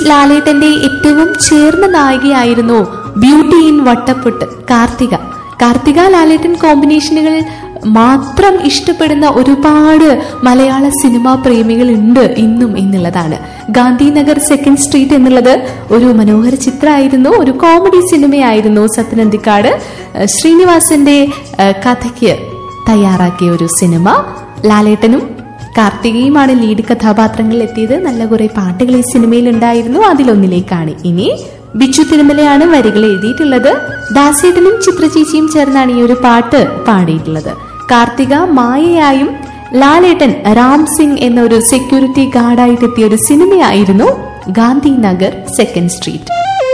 ലാലേട്ടന്റെ ഏറ്റവും ചേർന്ന നായികയായിരുന്നു ബ്യൂട്ടി ഇൻ വട്ടപ്പൊട്ട് കാർത്തിക കാർത്തിക ലാലേട്ടൻ കോമ്പിനേഷനുകൾ മാത്രം ഇഷ്ടപ്പെടുന്ന ഒരുപാട് മലയാള സിനിമാ പ്രേമികൾ ഉണ്ട് ഇന്നും എന്നുള്ളതാണ് ഗാന്ധിനഗർ സെക്കൻഡ് സ്ട്രീറ്റ് എന്നുള്ളത് ഒരു മനോഹര ചിത്രമായിരുന്നു ഒരു കോമഡി സിനിമയായിരുന്നു സത്യനന്ദിക്കാട് ഏഹ് ശ്രീനിവാസന്റെ ഏഹ് കഥയ്ക്ക് തയ്യാറാക്കിയ ഒരു സിനിമ ലാലേട്ടനും കാർത്തികയുമാണ് ലീഡ് കഥാപാത്രങ്ങളിൽ എത്തിയത് നല്ല കുറെ പാട്ടുകൾ ഈ സിനിമയിൽ ഉണ്ടായിരുന്നു അതിലൊന്നിലേക്കാണ് ഇനി ബിച്ചു തിരുമലയാണ് വരികൾ എഴുതിയിട്ടുള്ളത് ദാസേട്ടനും ചിത്രചേച്ചിയും ചേർന്നാണ് ഈ ഒരു പാട്ട് പാടിയിട്ടുള്ളത് കാർത്തിക മായയായും ലാലേട്ടൻ രാം സിംഗ് എന്ന ഒരു സെക്യൂരിറ്റി ഗാർഡായിട്ട് എത്തിയ ഒരു സിനിമയായിരുന്നു ഗാന്ധി നഗർ സെക്കൻഡ് സ്ട്രീറ്റ്